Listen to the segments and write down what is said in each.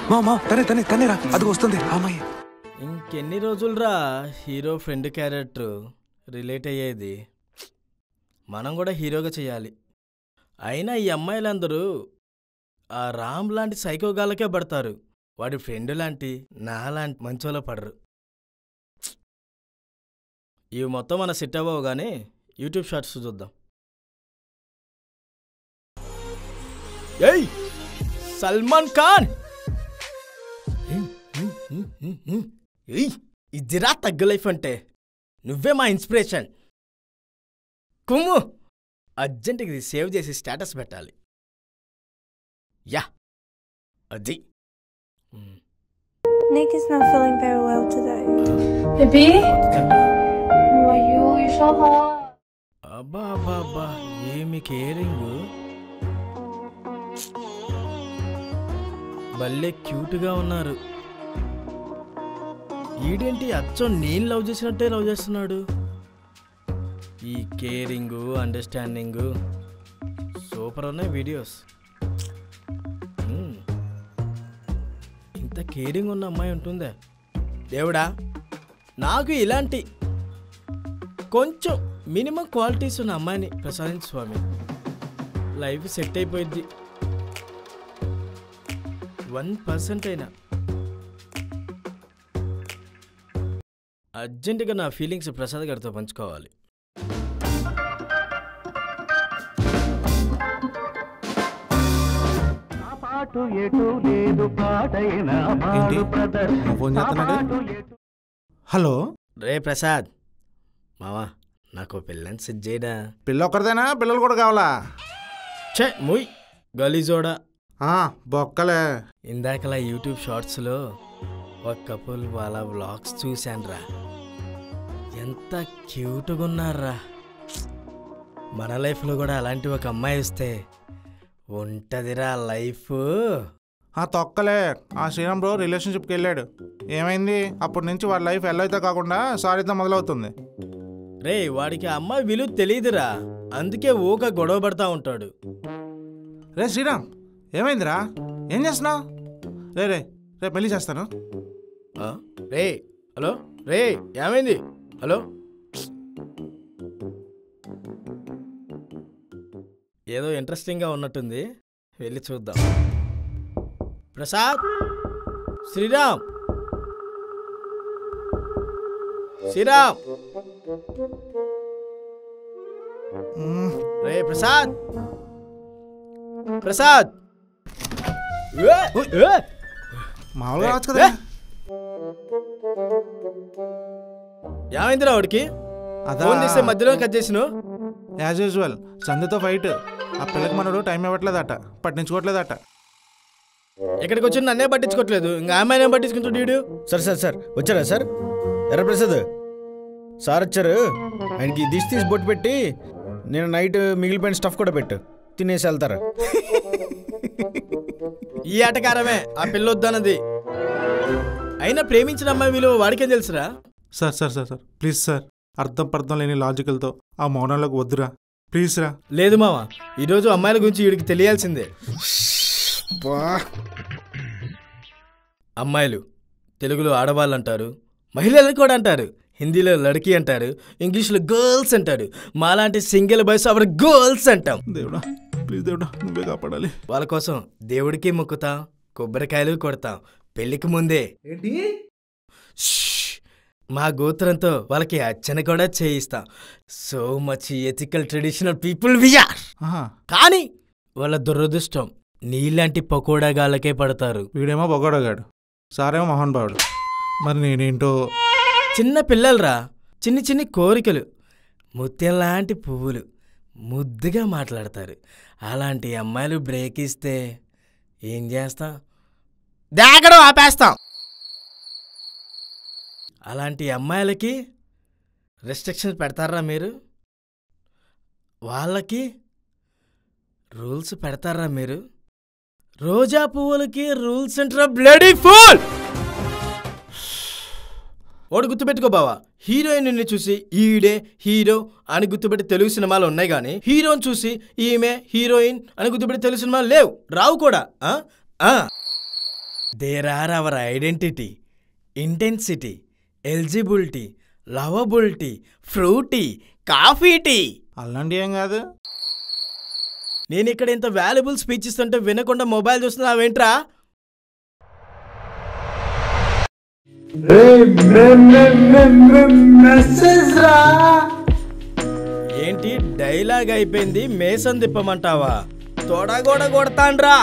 మా మా తనే తనే తనేరా అది వస్తుంది ఆ అమ్మాయి ఇంకెన్ని రోజులరా హీరో ఫ్రెండ్ క్యారెక్టర్ రిలేట్ అయ్యేది మనం కూడా హీరోగా చేయాలి అయినా ఈ అమ్మాయిలందరూ ఆ రామ్ లాంటి సైకోగాలకే పడతారు వాడి ఫ్రెండ్ లాంటి నా లాంటి మంచోలో పడరు ఇవి మొత్తం మన సెట్ అవ్వవు కానీ యూట్యూబ్ షార్ట్స్ చూద్దాం ఏయ్ సల్మాన్ ఖాన్ ఏయ్ ఇదిరా తగ్గు లైఫ్ అంటే నువ్వే మా ఇన్స్పిరేషన్ కుమ్ము అర్జెంటుగా ఇది సేవ్ చేసి స్టేటస్ పెట్టాలి యా అది మ్. Nick is not feeling very well today. Baby? How are you? You're so hot. అబ్బా అబ్బా అబ్బా ఏమి కేరింగ్ భలే క్యూట్గా ఉన్నారు ఈడేంటి అచ్చం నేను లవ్ చేసినట్టే లవ్ చేస్తున్నాడు ఈ కేరింగ్ అండర్స్టాండింగ్ సూపర్ ఉన్నాయి వీడియోస్ మ్మ్. ఇంత కేరింగ్ ఉన్న అమ్మాయి ఉంటుందే దేవుడా నాకు ఇలాంటి కొంచెం మినిమం క్వాలిటీస్ ఉన్న అమ్మాయిని ప్రసాదించు స్వామి లైఫ్ సెట్ అయిపోయింది వన్ పర్సెంట్ అయినా అర్జెంటుగా నా ఫీలింగ్స్ ప్రసాద్ గారితో పంచుకోవాలి ఏంటి నువ్వు ఫోన్ చేస్తున్నాడు హలో రే ప్రసాద్ మావా నాకు పిల్లని సెట్ చేయడా పిల్ల ఒక్కరిదేనా పిల్లలు కూడా కావాలా ఛే ముయ్ గలీజోడా ఆ, బొక్కలే ఇందాకలా యూట్యూబ్ షార్ట్స్లో ఒక కపుల్ వాళ్ళ వ్లాగ్స్ చూశానురా ఎంత క్యూట్గా ఉన్నారా మన లైఫ్లో కూడా అలాంటి ఒక అమ్మాయి వస్తే ఉంటదిరా లైఫ్ ఆ తొక్కలే ఆ శ్రీరామ్ బ్రో రిలేషన్షిప్కి వెళ్ళాడు ఏమైంది అప్పటి నుంచి వాడి లైఫ్ ఎల్లో అయితే కాకుండా సారీతో మొదలవుతుంది రే వాడికి ఆ అమ్మాయి విలువ తెలియదురా అందుకే ఊక గొడవ పడతా ఉంటాడు రే శ్రీరామ్ ఏమైందిరా ఏం చేస్తున్నావు రే రే రే పెళ్లి చేస్తాను ఆ? రే హలో రే ఏమైంది హలో ఏదో ఇంట్రెస్టింగ్గా ఉన్నట్టుంది వెళ్ళి చూద్దాం ప్రసాద్ శ్రీరామ్ శ్రీరామ్ మ్మ్. రే ప్రసాద్ ప్రసాద్ ఏ, ఏ. మామూలుగా రావచ్చు కదా ఏమైందిరా వాడికి అదా ఫోన్ తీస్తే మధ్యలో కట్ చేసిను యాజ్ యూజువల్ సంధ్యతో ఫైట్ ఆ పిల్లకి మనడు టైం ఇవ్వట్లేదట పట్టించుకోవట్లేదట ఇక్కడికి వచ్చి నన్నే పట్టించుకోవట్లేదు ఇంకా అమ్మాయినే పట్టించుకుంటాడు వీడు సార్ సార్ సార్ వచ్చారా సార్ ఎర్రప్రసాద్ సార్ వచ్చారు ఆయనకి దిష్ తీసి బొట్టు పెట్టి నేను నైట్ మిగిలిపోయిన స్టఫ్ కూడా పెట్టు తినేసి వెళ్తారు ఈ ఆటకారమే ఆ పిల్ల వద్దన్నది అయినా ప్రేమించిన అమ్మాయి విలువ వాడికేం తెలుసురా sir sir sir sir please sir అర్థం పర్థం లేని లాజికల్తో ఆ మౌనంలోకి వద్దురా ప్లీజ్ రా లేదు మామ ఈరోజు అమ్మాయిల గురించి వీడికి తెలియాల్సిందే అమ్మాయిలు తెలుగులో ఆడవాళ్ళు అంటారు మహిళలు కూడా అంటారు హిందీలో లड़की అంటారు ఇంగ్లీష్లో గర్ల్స్ అంటారు మాలాంటి సింగిల్ బాయ్స్ అప్పుడు గర్ల్స్ అంటాం దేవుడా ప్లీజ్ దేవుడా నువ్వే కాపాడాలి వాళ్ళ కోసం దేవుడికి మొక్కుతాం కొబ్బరికాయలు కొడతాం పెళ్లికి ముందే ఏంటి షష్! మా గోత్రంతో వాళ్ళకి అర్చన కూడా చేయిస్తాం so much ethical traditional people we are ఆహా కానీ వాళ్ళ దురదృష్టం నీలాంటి పకోడాగాళ్ళకే పడతారు వీడేమో బొగడగాడు సారేమో మోహన్ బాబుడు మరి నేనేంటో చిన్న పిల్లలరా చిన్ని చిన్ని కోరికలు ముత్యంలాంటి పువ్వులు ముద్దుగా మాట్లాడతారు అలాంటి అమ్మాయిలు బ్రేక్ ఇస్తే ఏం చేస్తాం దాగడం ఆపేస్తాం అలాంటి అమ్మాయిలకి రెస్ట్రిక్షన్స్ పెడతారా మీరు వాళ్ళకి రూల్స్ పెడతారా మీరు రోజా పువ్వులకి రూల్స్ అంటారా బ్లడీ ఫుల్ ఓడి గుర్తుపెట్టుకో బావా హీరోయిన్ ని చూసి ఈడే హీరో అని గుర్తుపెట్టి తెలుగు సినిమాలు ఉన్నాయి కానీ హీరోని చూసి ఈమె హీరోయిన్ అని గుర్తుపెట్టి తెలుగు సినిమాలు లేవు రావు కూడా ఆ? ఆ. There are our identity intensity eligibility lovability Frooti coffee tea అలాంటి ఏం కాదు నేను ఇక్కడ ఇంత వాల్యుబుల్ స్పీచ్ ఇస్తుంటే వినకుండా మొబైల్ చూస్తున్నావేంట్రా ఏంటి డైలాగ్ అయిపోయింది మేసం తిప్పమంటావా తొడగొడ కొడతాండ్రా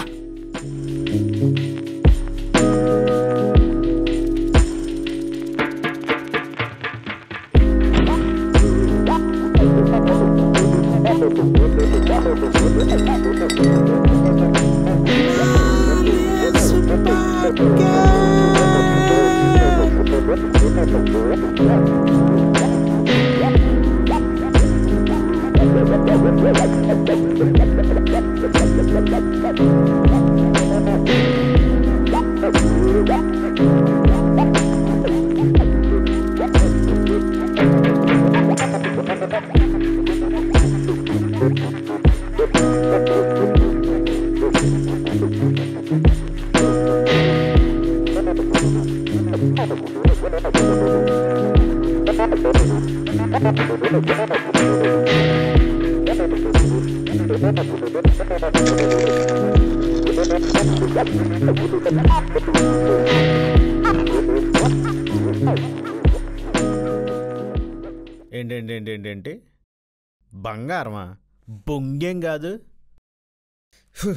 ఏంటేంటి ఏంటి ఏంటి ఏంటి బంగారమా బొంగేం కాదు ఫు.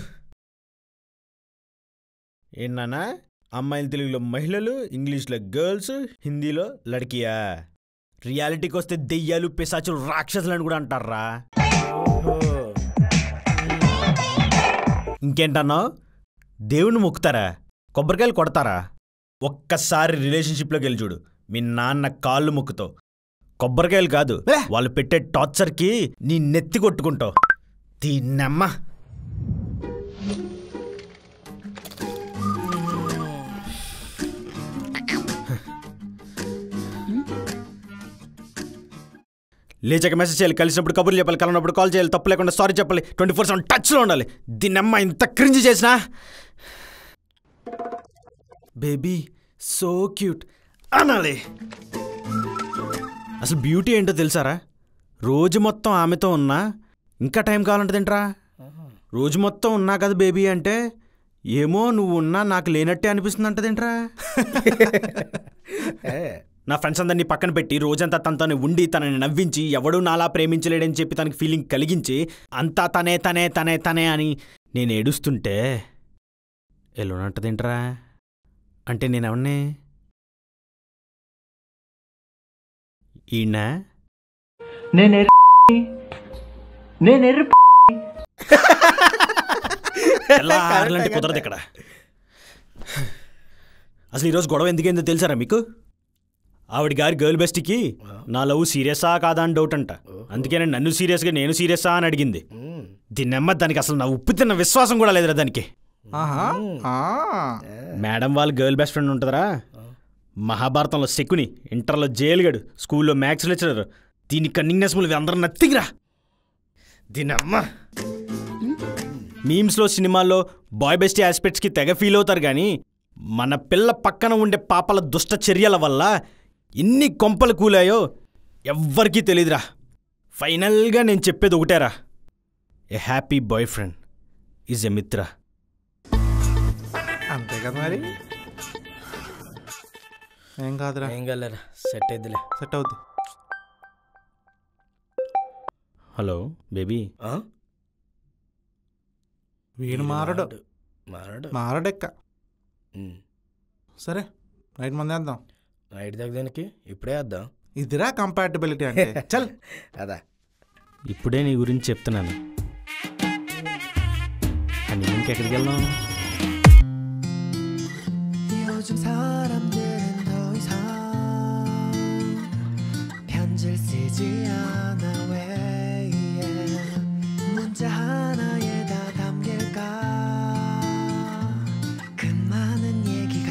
ఏంటన్నా అమ్మాయిలు తెలుగులో మహిళలు ఇంగ్లీష్లో గర్ల్స్ హిందీలో లడికియా రియాలిటీకి వస్తే దెయ్యాలు పిశాచులు రాక్షసులు అని కూడా అంటారా ఇంకేంటన్నావు దేవుని మొక్కుతారా కొబ్బరికాయలు కొడతారా ఒక్కసారి రిలేషన్షిప్లోకి వెళ్ళి చూడు మీ నాన్న కాళ్ళు మొక్కుతావు కొబ్బరికాయలు కాదు వాళ్ళు పెట్టే టార్చర్కి నీ నెత్తి కొట్టుకుంటావు దీన్నమ్మ లేచాక మెసేజ్ చేయాలి కలిసినప్పుడు కబుర్లు చెప్పాలి కలిసినప్పుడు కాల్ చేయాలి తప్పు లేకుండా సారీ చెప్పాలి ట్వంటీ ఫోర్ సెవెన్ టచ్లో ఉండాలి దీన్నమ్మ ఇంత క్రింజ్ చేసినా బేబీ సో క్యూట్ అనాలి అసలు బ్యూటీ ఏంటో తెలుసారా రోజు మొత్తం ఆమెతో ఉన్నా ఇంకా టైం కావాలంటదేంట్రా రోజు మొత్తం ఉన్నా కదా బేబీ అంటే ఏమో నువ్వు ఉన్నా నాకు లేనట్టే అనిపిస్తుంది అంటదేంట్రా నా ఫ్రెండ్స్ అందరినీ పక్కన పెట్టి రోజంతా తనతోనే ఉండి తనని నవ్వించి ఎవడూ నాలా ప్రేమించలేడని చెప్పి తనకి ఫీలింగ్ కలిగించి అంతా తనే తనే తనే తనే అని నేను ఏడుస్తుంటే ఎల్లునంటదేంట్రా అంటే నేనెవన్నే ఈయన నేను నేను ఎర్రి ఎలా ఆడాలంటే కుదరదు ఇక్కడ అసలు ఈరోజు గొడవ ఎందుకైందో తెలుసారా మీకు ఆవిడ గారి గర్ల్ బెస్ట్కి నా లవ్ సీరియసా కాదా అని డౌట్ అంట అందుకే నేను నన్ను సీరియస్గా నేను సీరియసా అని అడిగింది దీన్నెమ్మ దానికి అసలు నా ఉప్పు తిన్న విశ్వాసం కూడా లేదురా దానికి ఆహా ఆ. మేడం వాళ్ళ గర్ల్ బెస్ట్ ఫ్రెండ్ ఉంటుందిరా మహాభారతంలో శకుని ఇంటర్లో జైలుగడు స్కూల్లో మ్యాథ్స్ లెక్చరర్ దీని కన్నింగ్నెస్ మూలు అందరూ నత్తింగ్రా దీనమ్మ మీమ్స్లో సినిమాల్లో బాయ్ బెస్ట్ ఆస్పెక్ట్స్కి తెగ ఫీల్ అవుతారు కానీ మన పిల్ల పక్కన ఉండే పాపల దుష్ట చర్యల వల్ల ఎన్ని కొంపలు కూలాయో ఎవ్వరికీ తెలీదురా ఫైనల్గా నేను చెప్పేది ఒకటేరా a happy boy friend is a మిత్ర అంతే కదా మరి ఏం కాదురా ఏం కలరా సెట్ అయిద్దిలే సెట్ అవుద్ది హలో బేబీ ఆ? వీడు మారడు మారడు మారడెక్క ఉమ్. సరే నైట్ మంది వేద్దాం నైట్ దగ్గర దానికి ఇప్పుడే వేద్దాం ఇదిరా కంపాటబిలిటీ అంటే చల్ అదా ఇప్పుడే నీ గురించి చెప్తున్నాను అని ఇంకెక్కడికి వెళ్దాం 有种草